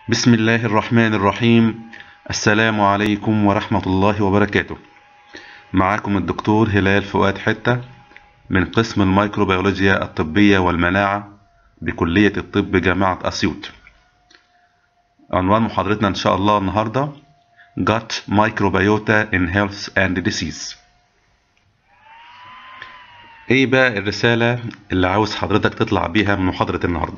بسم الله الرحمن الرحيم السلام عليكم ورحمة الله وبركاته معاكم الدكتور هلال فؤاد حتة من قسم الميكروبيولوجيا الطبية والمناعة بكلية الطب جامعة أسيوط عنوان محاضرتنا إن شاء الله النهاردة Gut Microbiota in Health and Disease ايه بقى الرسالة اللي عاوز حضرتك تطلع بيها من محاضرة النهاردة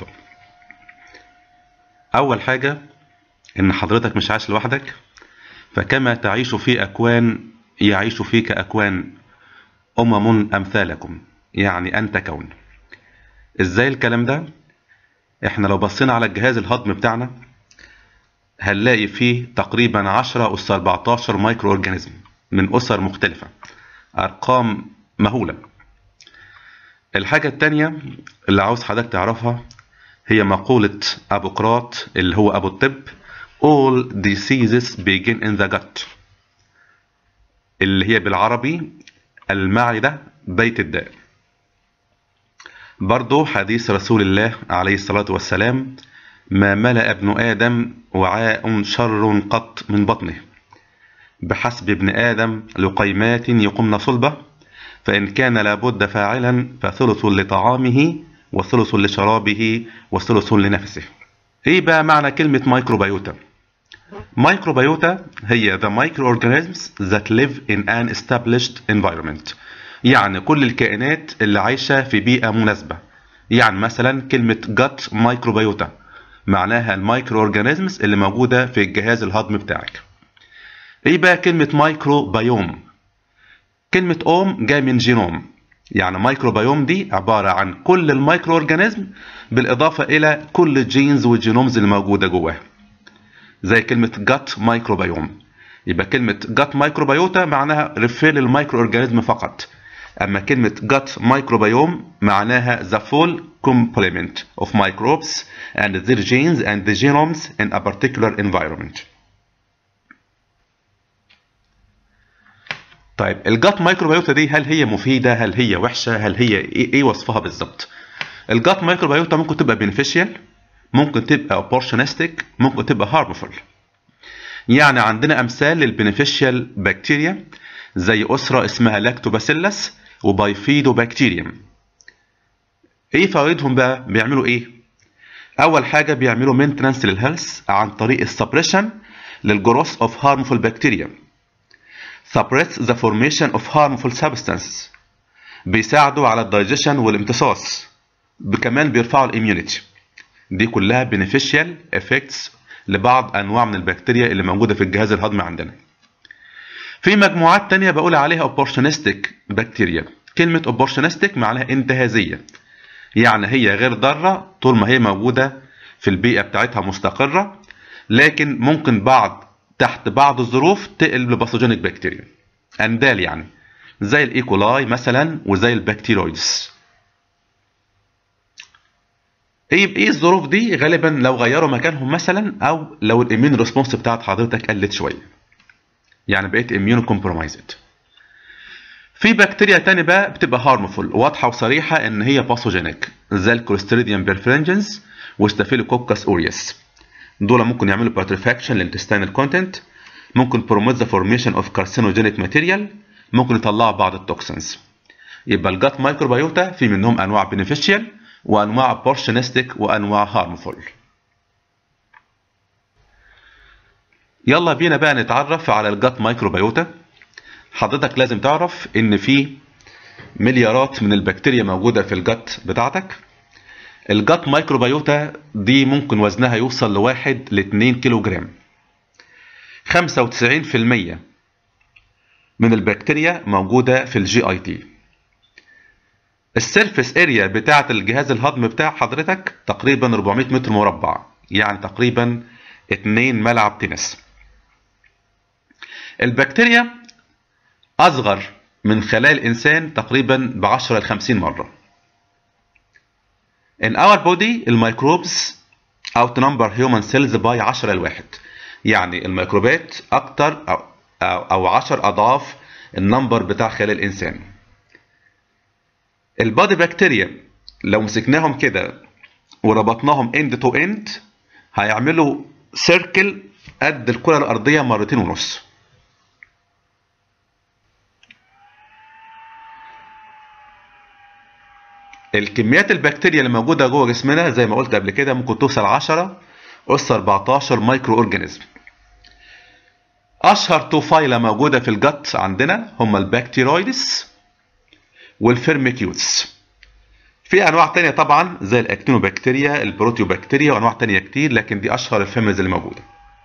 أول حاجة إن حضرتك مش عايش لوحدك فكما تعيش في أكوان يعيش فيك أكوان أمم أمثالكم يعني أنت كون إزاي الكلام ده؟ إحنا لو بصينا على الجهاز الهضمي بتاعنا هنلاقي فيه تقريبا 10 أس 14 مايكرو أورجانيزم من أسر مختلفة أرقام مهولة الحاجة التانية اللي عاوز حضرتك تعرفها هي مقولة أبوقراط اللي هو أبو الطب All diseases begin in the gut اللي هي بالعربي المعدة بيت الداء برضو حديث رسول الله عليه الصلاة والسلام ما ملأ ابن آدم وعاء شر قط من بطنه بحسب ابن آدم لقيمات يقمن صلبه فإن كان لابد فاعلا فثلث لطعامه وثلث لشرابه وثلث لنفسه ايه بقى معنى كلمة مايكروبيوتا مايكروبيوتا هي the microorganisms that live in an established environment يعني كل الكائنات اللي عايشة في بيئة مناسبة يعني مثلا كلمة gut مايكروبيوتا معناها المايكرو اورجانيزمز اللي موجودة في الجهاز الهضمي بتاعك ايه بقى كلمة مايكروبيوم كلمة اوم جاي من جينوم يعني مايكروبيوم دي عبارة عن كل المايكرو اورجانيزم بالإضافة إلى كل الجينز والجينومز اللي موجودة جواها زي كلمة جات مايكروبيوم يبقى كلمة جات مايكروبيوتا معناها ريفير للمايكرو اورجانيزم فقط أما كلمة جات مايكروبيوم معناها the full complement of microbes and their genes and the genomes in a particular environment طيب الجات مايكروبيوتا دي هل هي مفيدة هل هي وحشة هل هي ايه, إيه وصفها بالظبط الجات مايكروبيوتا ممكن تبقى بينيفيشال ممكن تبقى اوبورتونستيك ممكن تبقى هارمفول يعني عندنا امثال للبينيفيشال بكتيريا زي اسره اسمها لاكتوباسيلس وبايفيدو بكتيريوم ايه فوائدهم بقى بيعملوا ايه اول حاجه بيعملوا مينتنانس للهيلث عن طريق السبريشن للجروث اوف هارمفول بكتيريا suppress the formation of harmful substances بيساعدوا على الدايجيشن والامتصاص كمان بيرفعوا الاميونيتي دي كلها beneficial effects لبعض انواع من البكتيريا اللي موجوده في الجهاز الهضمي عندنا في مجموعات تانية بقول عليها opportunistic بكتيريا كلمة opportunistic معناها انتهازية يعني هي غير ضارة طول ما هي موجودة في البيئة بتاعتها مستقرة لكن ممكن بعض تحت بعض الظروف تقلب لباثوجينيك بكتيريا اندال يعني زي الايكولاي مثلا وزي البكتيرويدز ايه ايه الظروف دي غالبا لو غيروا مكانهم مثلا او لو الاميون ريسبونس بتاعت حضرتك قلت شويه يعني بقيت اميون كومبرومايزد في بكتيريا تاني بقى بتبقى هارمفول واضحه وصريحه ان هي باثوجينيك زي الكوليستريديوم بيرفرنجنز وستافيلوكوكس اوريوس دول ممكن يعملوا باتريفاكشن للانتستينال كونتنت ممكن بروموت ذا فورميشن اوف كارسينوجينيك ماتيريال ممكن يطلعوا بعض التوكسينز يبقى الجات مايكروبيوتا في منهم انواع بينيفيشال وانواع بورشنستيك وانواع هارمفول يلا بينا بقى نتعرف على الجات مايكروبيوتا حضرتك لازم تعرف ان في مليارات من البكتيريا موجوده في الجات بتاعتك الجات مايكروبيوتا دي ممكن وزنها يوصل لواحد لاتنين كيلو جرام خمسة وتسعين في المية من البكتيريا موجودة في الجي اي تي السيرفس اريا بتاعة الجهاز الهضمي بتاع حضرتك تقريبا 400 متر مربع يعني تقريبا اتنين ملعب تنس البكتيريا اصغر من خلايا الانسان تقريبا ب 10 ل 50 مره In our body الميكروبس outnumber human cells by 10 لواحد يعني الميكروبات أكتر أو, أو, أو 10 أضعاف النمبر بتاع خلايا الإنسان البادي بكتيريا لو مسكناهم كده وربطناهم end to end هيعملوا سيركل قد الكره الارضيه مرتين ونص الكميات البكتيريا اللي موجوده جوه جسمنا زي ما قلت قبل كده ممكن توصل 10 اس 14 مايكرو اورجانيزم اشهر توفايلا موجوده في الجت عندنا هم البكتيرويدس والفيرميكيوتس في انواع تانية طبعا زي الاكتينوبكتيريا البروتيوبكتيريا وانواع تانية كتير لكن دي اشهر الفيميلز اللي موجوده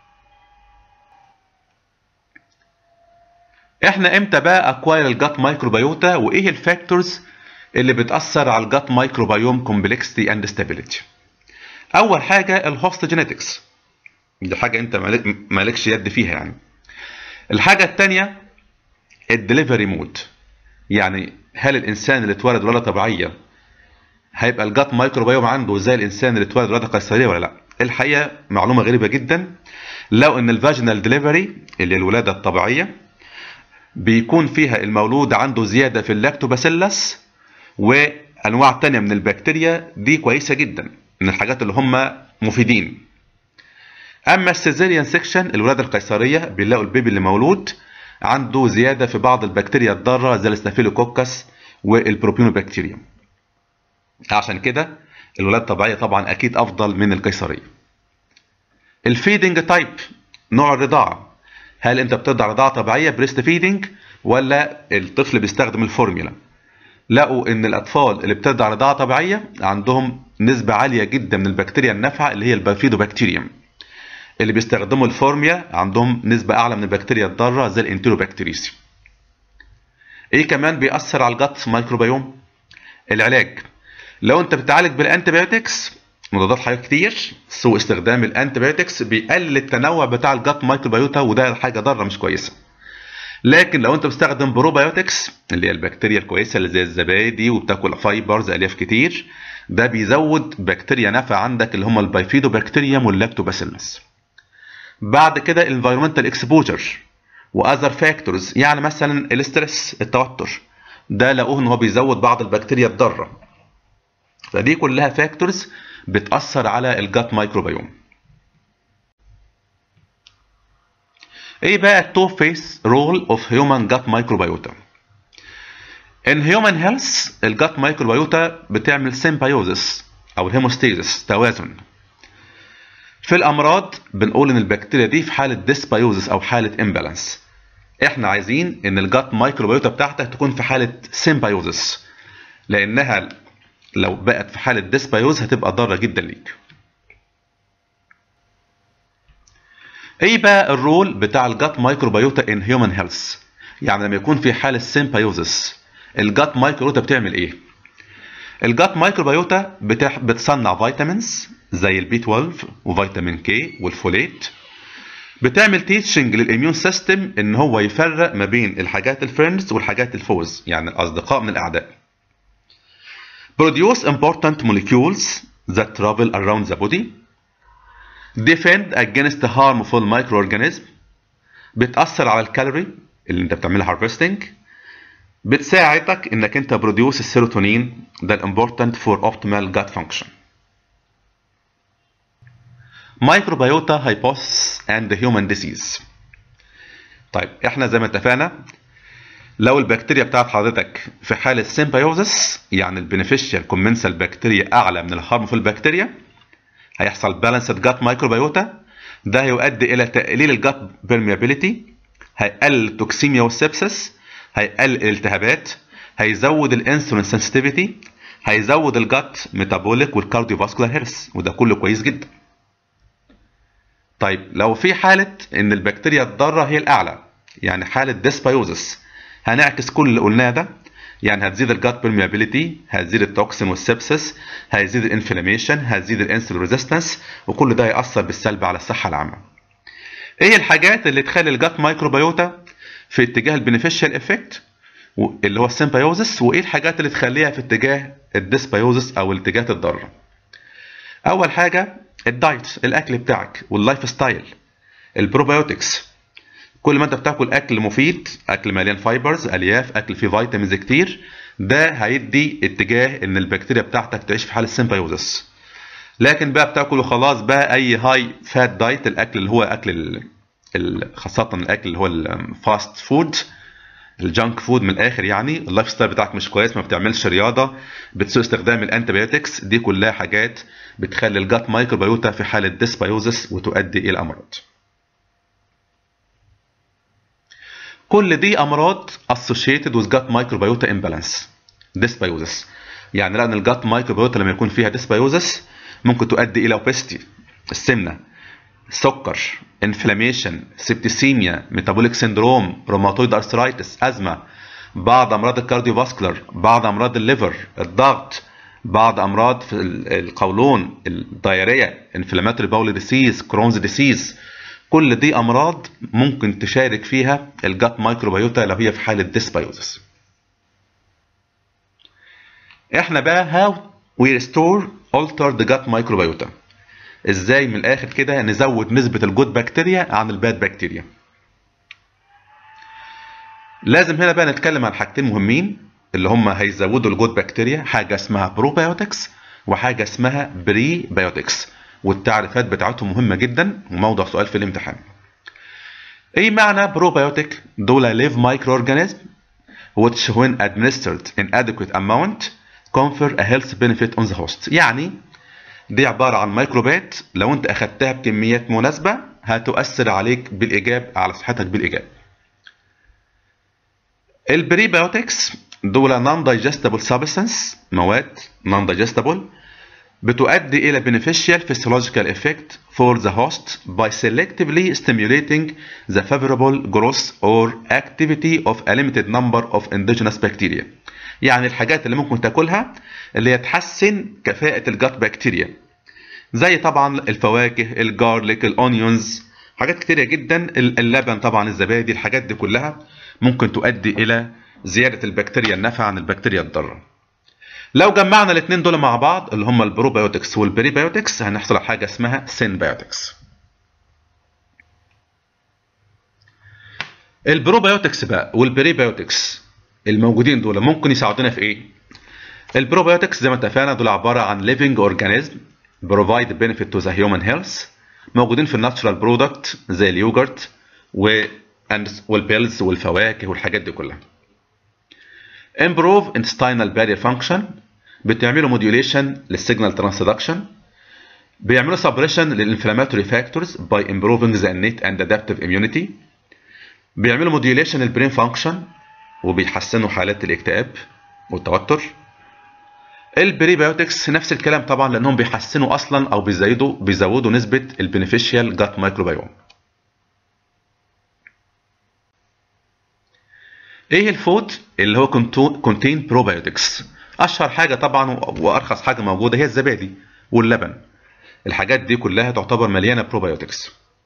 احنا امتى بقى اكواير الجات مايكروبيوتا وايه الفاكتورز اللي بتاثر على الجات مايكروبيوم كومبلكسيتي اند ستابيليتي اول حاجه الهوست جينيتكس دي حاجه انت مالكش يد فيها يعني الحاجه الثانيه الدليفري مود يعني هل الانسان اللي اتولد ولاده طبيعيه هيبقى الجات مايكروبيوم عنده زي الانسان اللي اتولد ولاده قيصريه ولا لا الحقيقه معلومه غريبه جدا لو ان الفاجينال دليفري اللي الولاده الطبيعيه بيكون فيها المولود عنده زياده في اللاكتوباسيلس وانواع تانية من البكتيريا دي كويسه جدا من الحاجات اللي هم مفيدين اما السيزيريان سيكشن الولاده القيصريه بيلاقوا البيبي اللي مولود عنده زياده في بعض البكتيريا الضاره زي الستافيلوكوكس والبروبيونوبكتيريوم عشان كده الولاده الطبيعيه طبعا اكيد افضل من القيصريه الفيدنج تايب نوع الرضاعه هل انت بترضع رضاعه طبيعيه بريست فيدنج ولا الطفل بيستخدم الفورميولا لقوا ان الاطفال اللي بترضع رضاعه طبيعيه عندهم نسبه عاليه جدا من البكتيريا النافعه اللي هي البافيدوبكتيريوم اللي بيستخدموا الفورميا عندهم نسبه اعلى من البكتيريا الضاره زي الانتيروبكتيريسي ايه كمان بيأثر على الجت مايكروبيوم العلاج لو انت بتعالج بالانتيبيوتكس مضادات حيويه كتير سوء استخدام الانتيبيوتكس بيقلل التنوع بتاع الجت مايكروبيوتا وده حاجه ضاره مش كويسه لكن لو انت بتستخدم بروبيوتكس اللي هي البكتيريا الكويسه اللي زي الزبادي وبتاكل فايبرز الياف كتير ده بيزود بكتيريا نافعه عندك اللي هم البايفيدوبكتيريوم واللاكتوباسيلس بعد كده الانفايرمنتال اكسبوجر واذر فاكتورز يعني مثلا الاسترس التوتر ده لقوه ان هو بيزود بعض البكتيريا الضاره فدي كلها فاكتورز بتاثر على الجات مايكروبيوم ايه بقى التو فيس رول اوف هيومن جات مايكروبيوتا ان هيومن هيلث الجات مايكروبيوتا بتعمل سيمبايوزس او الهيموستيزس توازن في الامراض بنقول ان البكتيريا دي في حاله ديسبايوزس او حاله امبالانس احنا عايزين ان الجات مايكروبيوتا بتاعتك تكون في حاله سيمبايوزس لانها لو بقت في حاله ديسبايوز هتبقى ضاره جدا ليك ايه بقى الرول بتاع الجات مايكروبيوتا ان هيومن هيلث يعني لما يكون في حاله سيمبايوزس الجات مايكروبيوتا بتعمل ايه الجات مايكروبيوتا بتح... بتصنع فيتامينز زي البي 12 وفيتامين كي والفوليت بتعمل تيتشنج للاميون سيستم ان هو يفرق ما بين الحاجات الفريندز والحاجات الفوز يعني الاصدقاء من الاعداء produce important molecules that travel around the body defend against harmful microorganisms بتأثر على الكالوري اللي انت بتعملها harvesting بتساعدك انك انت بروديوس السيروتونين ده الامبورتنت فور اوبتيمال جات فانكشن مايكروبيوتا هايبوثيسيس اند هيومن ديزيز طيب احنا زي ما اتفقنا لو البكتيريا بتاعت حضرتك في حالة سيمبايوزس يعني البنفيشال كومنسال بكتيريا أعلى من الهارمفول بكتيريا هيحصل بالانسد جات مايكروبيوتا ده هيؤدي إلى تقليل الجات بيرميابيليتي هيقلل التوكسيميا والسبسس هيقلل الالتهابات هيزود الانسولين سنسيتيفيتي هيزود الجات ميتابوليك والكارديوفاسكولار هيرس وده كله كويس جدا طيب لو في حالة إن البكتيريا الضارة هي الأعلى يعني حالة ديسبايوزس هنعكس كل اللي قلناه ده يعني هتزيد الجات بيرميابيليتي هتزيد التوكسين والسبسس هيزيد الانفلاميشن هتزيد الانسولين ريزيستنس وكل ده هيأثر بالسلب على الصحة العامة. ايه الحاجات اللي تخلي الجات مايكروبيوتا في اتجاه البنفيشال افكت اللي هو السيمبايوزس وايه الحاجات اللي تخليها في اتجاه الديسبايوزس او الاتجاهات الضاره. اول حاجه الدايت الاكل بتاعك واللايف ستايل البروبايوتكس كل ما انت بتاكل اكل مفيد اكل مليان فايبرز الياف اكل فيه فيتامينز كتير ده هيدي اتجاه ان البكتيريا بتاعتك تعيش في حاله سيمبايوزس لكن بقى بتاكل خلاص بقى اي هاي فات دايت الاكل اللي هو اكل ال... ال... خاصه الاكل اللي هو الفاست فود الجانك فود من الاخر يعني اللايف ستايل بتاعك مش كويس ما بتعملش رياضه بتسوء استخدام الانتيبيوتكس دي كلها حاجات بتخلي الجات مايكروبيوتا في حاله ديسبايوزس وتؤدي الى امراض كل دي امراض associated with gut microbiota imbalance dysbiosis يعني لان الجات مايكروبيوتا لما يكون فيها ديسبايوزس ممكن تؤدي الى اوبستي السمنه سكر انفلاميشن سبتسيميا ميتابوليك سيندروم روماتويد ارثرايتس ازمه بعض امراض الكارديوفاسكولار بعض امراض الليفر الضغط بعض امراض في القولون الدايريه انفلاماتوري باول ديسيز كرونز ديسيز كل دي امراض ممكن تشارك فيها الجات مايكروبيوتا لو هي في حاله ديسبايوزس احنا بقى how we restore alter the gut microbiota ازاي من الاخر كده نزود نسبة الجود بكتيريا عن الباد بكتيريا لازم هنا بقى نتكلم عن حاجتين مهمين اللي هم هيزودوا الجود بكتيريا حاجة اسمها بروبيوتكس وحاجة اسمها بري بايوتكس والتعريفات بتاعتهم مهمة جدا وموضوع سؤال في الامتحان ايه معنى بروبيوتيك دول live microorganism which when administered in adequate amount confer a health benefit on the host يعني دي عبارة عن ميكروبات لو انت اخدتها بكميات مناسبة هتؤثر عليك بالإيجاب على صحتك بالإيجاب البريبيوتكس دول non digestible substance مواد non digestible بتؤدي إلى beneficial physiological effect for the host by selectively stimulating the favorable growth or activity of a limited number of endogenous bacteria يعني الحاجات اللي ممكن تاكلها اللي هي تحسن كفاءة الجات بكتيريا زي طبعا الفواكه الجارليك الاونيونز حاجات كتيرة جدا اللبن طبعا الزبادي الحاجات دي كلها ممكن تؤدي الى زيادة البكتيريا النافعة عن البكتيريا الضارة لو جمعنا الاثنين دول مع بعض اللي هم البروبيوتكس والبريبيوتكس هنحصل على حاجة اسمها سينبيوتكس البروبيوتكس بقى والبريبيوتكس الموجودين دول ممكن يساعدونا في ايه؟ البروبيوتكس زي ما اتفقنا دول عباره عن living organism provide benefit to the human health موجودين في الناتشرال برودكت زي اليوجرت و والبيلز والفواكه والحاجات دي كلها. improve intestinal barrier function بتعملوا modulation للسيجنال transduction بيعملوا suppression للانفلاماتوري factors by improving the innate and adaptive immunity بيعملوا modulation للبرين function وبيحسنوا حالات الاكتئاب والتوتر البريبيوتكس نفس الكلام طبعا لانهم بيحسنوا اصلا او بيزودوا بيزودوا نسبه البينيفيشال جات مايكروبيوم ايه الفود اللي هو كونتين بروبيوتكس اشهر حاجه طبعا وارخص حاجه موجوده هي الزبادي واللبن الحاجات دي كلها تعتبر مليانه بروبيوتكس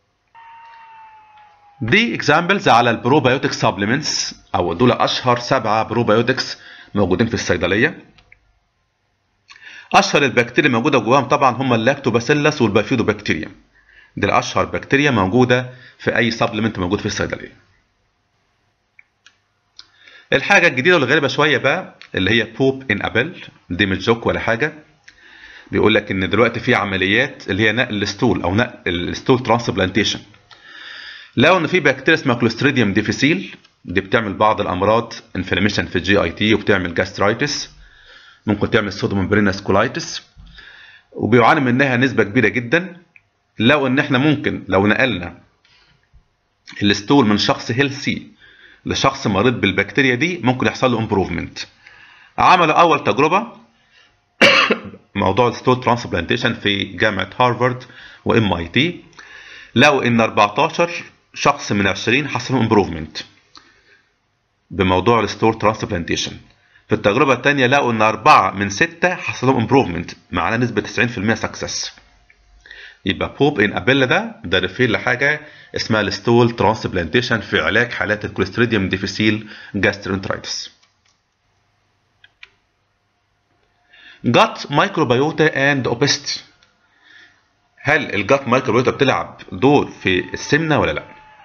دي اكزامبلز على البروبيوتيك سبلمنتس او دول اشهر سبعه بروبيوتكس موجودين في الصيدليه اشهر البكتيريا موجوده جواهم طبعا هم اللاكتوباسيلس والبافيدوبكتيريا دي الاشهر بكتيريا موجوده في اي سبلمنت موجود في الصيدليه الحاجه الجديده والغريبه شويه بقى اللي هي بوب ان ابل دي مش جوك ولا حاجه بيقول لك ان دلوقتي في عمليات اللي هي نقل الستول او نقل الستول ترانسبلانتيشن لقوا ان في بكتيريا اسمها كلوستريديوم ديفيسيل دي بتعمل بعض الامراض انفلاميشن في الجي اي تي وبتعمل جاسترايتس ممكن تعمل سودومبرينس كولايتس وبيعاني منها نسبه كبيره جدا لو ان احنا ممكن لو نقلنا الستول من شخص هيلثي لشخص مريض بالبكتيريا دي ممكن يحصل له امبروفمنت عملوا اول تجربه موضوع الستول ترانسبلانتيشن في جامعه هارفارد وام اي تي لقوا ان 14 شخص من 20 حصلوا امبروفمنت بموضوع الستور ترانسبلانتيشن في التجربة الثانية لقوا ان 4 من 6 حصلوا امبروفمنت معناه نسبة 90% سكسس يبقى بوب ان ابيلا ده ده ريفير لحاجة اسمها الستول ترانسبلانتيشن في علاج حالات الكوليستريديوم ديفيسيل جاسترونترايتس جات مايكروبيوتا اند اوبستي هل الجات مايكروبيوتا بتلعب دور في السمنه ولا لا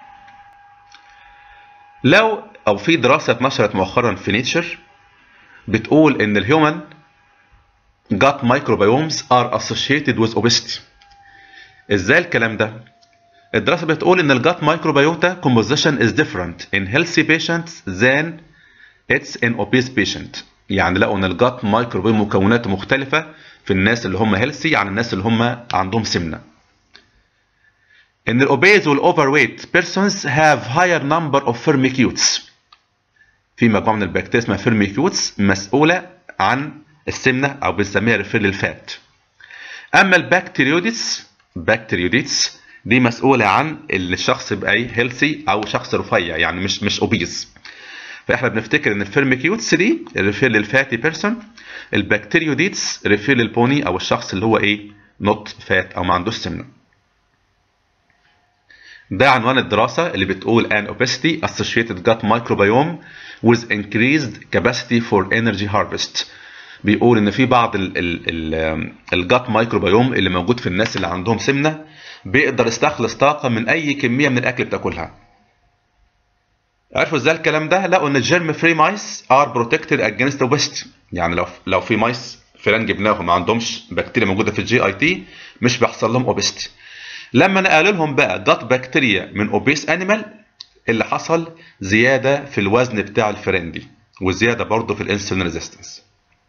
لو او في دراسه اتنشرت مؤخرا في نيتشر بتقول ان الهيومن gut microbiomes are associated with obesity ازاي الكلام ده الدراسه بتقول ان الجات microbiota composition is different in healthy patients than it's in obese patient يعني لقوا ان الجات مايكروبيوم مكوناته مختلفه في الناس اللي هم هيلثي عن الناس اللي هم عندهم سمنه ان الاوبيز والاوفر persons have higher number of firmicutes في مجموعه من البكتيريا اسمها firmicutes مسؤوله عن السمنه او بنسميها ريفير للفات اما البكتيريوديتس بكتيريوديتس دي مسؤوله عن ان الشخص يبقى ايه هيلثي او شخص رفيع يعني مش مش اوبيز فاحنا بنفتكر ان الفيرميكيوتس دي ريفير للفاتي بيرسون البكتيريوديتس ريفير للبوني او الشخص اللي هو ايه نوت فات او ما عندوش سمنه ده عنوان الدراسة اللي بتقول an obesity associated gut microbiome with increased capacity for energy harvest بيقول ان في بعض الجات مايكروبيوم اللي موجود في الناس اللي عندهم سمنه بيقدر يستخلص طاقه من اي كميه من الاكل بتاكلها عرفوا ازاي الكلام ده لقوا ان الجيرم فري مايس ار بروتكتد اجينست obesity يعني لو لو في مايس فيران جبناهم ما عندهمش بكتيريا موجوده في الجي اي تي مش بيحصل لهم اوبستي لما نقلوا لهم بقى جات بكتيريا من اوبيس انيمال اللي حصل زياده في الوزن بتاع الفيران دي وزياده برضه في الانسولين ريزيستنس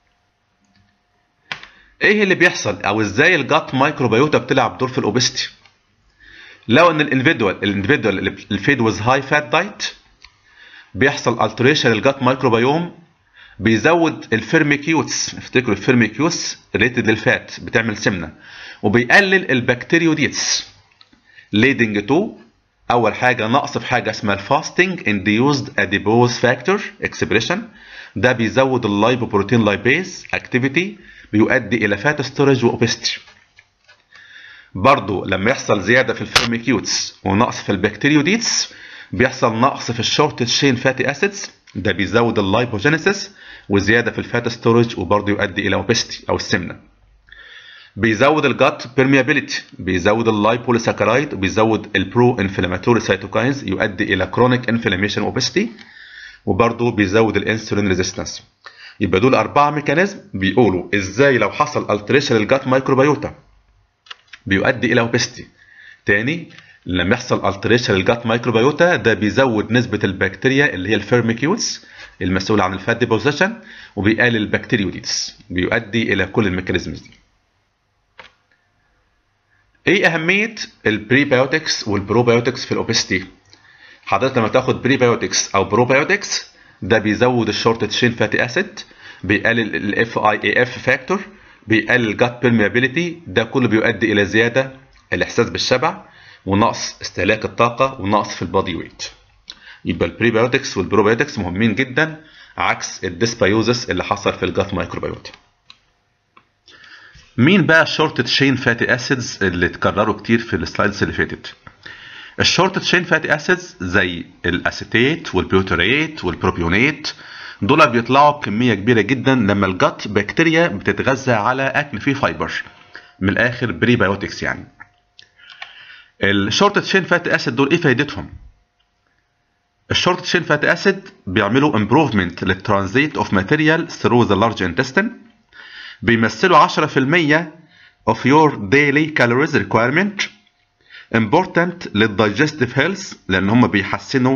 ايه اللي بيحصل او ازاي الجات مايكروبيوتا بتلعب دور في الاوبستي لو ان الاندفيدوال الاندفيدوال اللي فيد ويز هاي فات دايت بيحصل التريشن للجات مايكروبيوم بيزود الفيرميكيوتس افتكروا الفيرميكيوتس ريتد للفات بتعمل سمنه وبيقلل البكتيريوديتس leading to اول حاجه نقص في حاجه اسمها الفاستنج induced adipose factor expression ده بيزود اللايبوبروتين لايبيز اكتيفيتي بيؤدي الى فات ستورج واوبستي برضو لما يحصل زياده في الفيرميكيوتس ونقص في البكتيريوديتس بيحصل نقص في الشورت تشين فاتي اسيدز ده بيزود اللايبوجينيسيس وزياده في الفات ستورج وبرضه يؤدي الى اوبستي او السمنه بيزود الجات بيرميابيليتي بيزود اللايبوليساكرايد وبيزود البرو انفلاماتوري سيتوكاينز يؤدي الى كرونيك انفلاميشن اوبستي وبرضه بيزود الانسولين ريزيستنس يبقى دول اربعه ميكانيزم بيقولوا ازاي لو حصل التريشن للجات مايكروبيوتا بيؤدي الى اوبستي تاني لما يحصل التريشن للجات مايكروبيوتا ده بيزود نسبه البكتيريا اللي هي الفيرميكيوتس المسؤوله عن الفات ديبوزيشن وبيقلل البكتيريوديتس بيؤدي الى كل الميكانيزمز دي ايه اهميه البريبيوتكس والبروبيوتكس في الاوبستي حضرتك لما تاخد بريبيوتكس او بروبيوتكس ده بيزود الشورت تشين فاتي اسيد بيقلل الاف اي اي اف فاكتور بيقلل الجات بيرميابيليتي ده كله بيؤدي الى زياده الاحساس بالشبع ونقص استهلاك الطاقه ونقص في البادي ويت يبقى البريبيوتكس والبروبيوتكس مهمين جدا عكس الديسبايوزس اللي حصل في الجات مايكروبيوتا مين بقى الشورت تشين فاتي اسيدز اللي اتكرروا كتير في السلايدز اللي فاتت الشورت تشين فاتي اسيدز زي الاسيتيت والبيوتريت والبروبيونيت دول بيطلعوا بكميه كبيره جدا لما الجت بكتيريا بتتغذى على اكل فيه فايبر من الاخر بريبيوتكس يعني الشورت تشين فاتي اسيد دول ايه فايدتهم الشورت تشين فاتي اسيد بيعملوا امبروفمنت للترانزيت اوف ماتيريال ثرو ذا لارج انتستين بيمثلوا 10% of your daily calories requirement important للدايجستيف هيلث لان هم بيحسنوا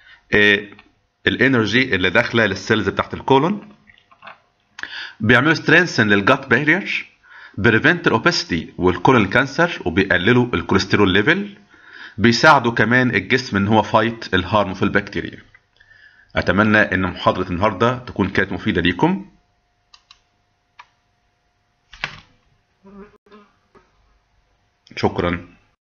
الانرجي اللي داخله للسيلز بتاعت الكولون بيعملوا سترينسن للجات بارير بريفنت الاوبستي والكولون كانسر وبيقللوا الكوليسترول ليفل بيساعدوا كمان الجسم ان هو فايت الهارمفul بكتيريا اتمنى ان محاضره النهارده تكون كانت مفيده ليكم شكرا